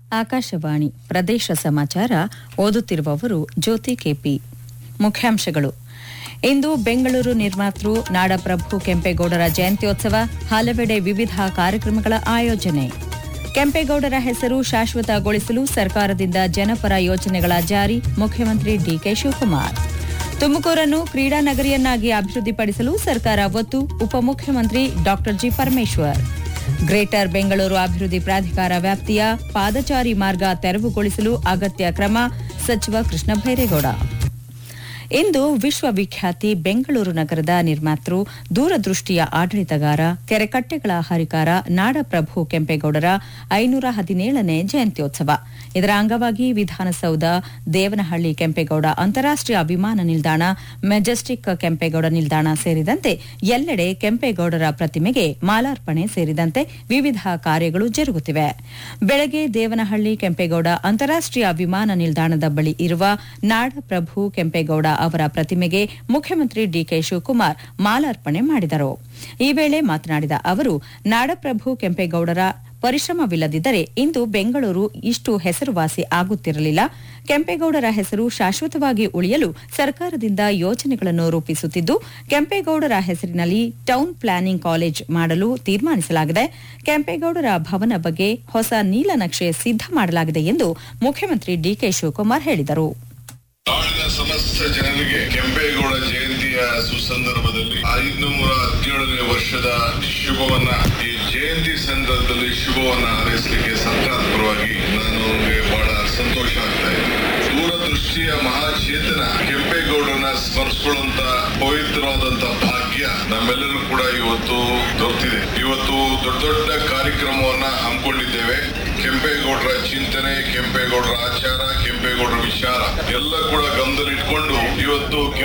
ಆಕಾಶವಾಣಿ ಪ್ರದೇಶ ಸಮಾಚಾರ ಓದುತ್ತಿರುವವರು ಜ್ಯೋತಿ ಕೆಪಿ ಮುಖ್ಯಾಂಶಗಳು ಇಂದು ಬೆಂಗಳೂರು ನಿರ್ಮಾತೃ ನಾಡಪ್ರಭು ಕೆಂಪೇಗೌಡರ ಜಯಂತ್ಯೋತ್ಸವ ಹಲವೆಡೆ ವಿವಿಧ ಕಾರ್ಯಕ್ರಮಗಳ ಆಯೋಜನೆ ಕೆಂಪೇಗೌಡರ ಹೆಸರು ಶಾಶ್ವತಗೊಳಿಸಲು ಸರ್ಕಾರದಿಂದ ಜನಪರ ಯೋಜನೆಗಳ ಜಾರಿ ಮುಖ್ಯಮಂತ್ರಿ ಡಿಕೆ ಶಿವಕುಮಾರ್ ತುಮಕೂರನ್ನು ಕ್ರೀಡಾ ನಗರಿಯನ್ನಾಗಿ ಅಭಿವೃದ್ಧಿಪಡಿಸಲು ಸರ್ಕಾರ ಒತ್ತು ಉಪಮುಖ್ಯಮಂತ್ರಿ ಡಾ ಜಿ ಪರಮೇಶ್ವರ್ ಗ್ರೇಟರ್ ಬೆಂಗಳೂರು ಅಭಿವೃದ್ಧಿ ಪ್ರಾಧಿಕಾರ ವ್ಯಾಪ್ತಿಯ ಪಾದಚಾರಿ ಮಾರ್ಗ ತೆರವುಗೊಳಿಸಲು ಅಗತ್ಯ ಕ್ರಮ ಸಚಿವ ಕೃಷ್ಣ ಭೈರೇಗೌಡ ಇಂದು ವಿಶ್ವವಿಖ್ಯಾತಿ ಬೆಂಗಳೂರು ನಗರದ ನಿರ್ಮಾತೃ ದೂರದೃಷ್ಟಿಯ ಆಡಳಿತಗಾರ ಕೆರೆಕಟ್ಟೆಗಳ ಹರಿಕಾರ ನಾಡಪ್ರಭು ಕೆಂಪೇಗೌಡರ ಐನೂರ ಹದಿನೇಳನೇ ಜಯಂತ್ಯೋತ್ಸವ ಇದರ ಅಂಗವಾಗಿ ವಿಧಾನಸೌಧ ದೇವನಹಳ್ಳಿ ಕೆಂಪೇಗೌಡ ಅಂತಾರಾಷ್ಟೀಯ ವಿಮಾನ ನಿಲ್ದಾಣ ಮೆಜೆಸ್ಟಿಕ್ ಕೆಂಪೇಗೌಡ ನಿಲ್ದಾಣ ಸೇರಿದಂತೆ ಎಲ್ಲೆಡೆ ಕೆಂಪೇಗೌಡರ ಪ್ರತಿಮೆಗೆ ಮಾಲಾರ್ಪಣೆ ಸೇರಿದಂತೆ ವಿವಿಧ ಕಾರ್ಯಗಳು ಜರುಗುತ್ತಿವೆ ಬೆಳಗ್ಗೆ ದೇವನಹಳ್ಳಿ ಕೆಂಪೇಗೌಡ ಅಂತಾರಾಷ್ಟೀಯ ವಿಮಾನ ನಿಲ್ದಾಣದ ಬಳಿ ಇರುವ ನಾಡಪ್ರಭು ಕೆಂಪೇಗೌಡ ಅವರ ಪ್ರತಿಮೆಗೆ ಮುಖ್ಯಮಂತ್ರಿ ಡಿಕೆ ಶಿವಕುಮಾರ್ ಮಾಲಾರ್ಪಣೆ ಮಾಡಿದರು ಈ ವೇಳೆ ಮಾತನಾಡಿದ ಅವರು ನಾಡಪ್ರಭು ಕೆಂಪೇಗೌಡರ ಪರಿಶ್ರಮವಿಲ್ಲದಿದ್ದರೆ ಇಂದು ಬೆಂಗಳೂರು ಇಷ್ಟು ಹೆಸರುವಾಸಿ ಆಗುತ್ತಿರಲಿಲ್ಲ ಕೆಂಪೇಗೌಡರ ಹೆಸರು ಶಾಶ್ವತವಾಗಿ ಉಳಿಯಲು ಸರ್ಕಾರದಿಂದ ಯೋಜನೆಗಳನ್ನು ರೂಪಿಸುತ್ತಿದ್ದು ಕೆಂಪೇಗೌಡರ ಹೆಸರಿನಲ್ಲಿ ಟೌನ್ ಪ್ಲಾನಿಂಗ್ ಕಾಲೇಜ್ ಮಾಡಲು ತೀರ್ಮಾನಿಸಲಾಗಿದೆ ಕೆಂಪೇಗೌಡರ ಭವನ ಬಗ್ಗೆ ಹೊಸ ನೀಲನಕ್ಷೆ ಸಿದ್ಧ ಮಾಡಲಾಗಿದೆ ಎಂದು ಮುಖ್ಯಮಂತ್ರಿ ಡಿಕೆ ಶಿವಕುಮಾರ್ ಹೇಳಿದರು ನಾಡಿನ ಸಮಸ್ತ ಜನರಿಗೆ ಕೆಂಪೇಗೌಡ ಜಯಂತಿಯ ಸುಸಂದರ್ಭದಲ್ಲಿ ಐನೂರ ಹದಿನೇಳನೇ ವರ್ಷದ ಶುಭವನ್ನ ಈ ಜಯಂತಿ ಸಂದರ್ಭದಲ್ಲಿ ಶುಭವನ್ನ ಹಾರೈಸಲಿಕ್ಕೆ ಸರ್ಕಾರದ ಪರವಾಗಿ ನನಗೆ ಬಹಳ ಸಂತೋಷ ಆಗ್ತಾ ಇದೆ ದೂರದೃಷ್ಟಿಯ ಮಹಾಚೇತನ ಕೆಂಪೇಗೌಡರನ್ನ ಸ್ಮರಿಸಿಕೊಳ್ಳುವಂತ ಪವಿತ್ರವಾದಂತ ಭಾಗ್ಯ ನಮ್ಮೆಲ್ಲರೂ ಕೂಡ ಇವತ್ತು ದೊರೆತಿದೆ ಇವತ್ತು ದೊಡ್ಡ ದೊಡ್ಡ ಕಾರ್ಯಕ್ರಮವನ್ನ ಹಮ್ಮಿಕೊಂಡಿದ್ದೇವೆ ಕೆಂಪೇಗೌಡರ ಚಿಂತನೆ ಕೆಂಪೇಗೌಡರ ಆಚಾರ ಕೆಂಪೇಗೌಡರ ವಿಚಾರ ಎಲ್ಲ ಕೂಡ ಗಮನದಲ್ಲಿಟ್ಕೊಂಡು ಇವತ್ತು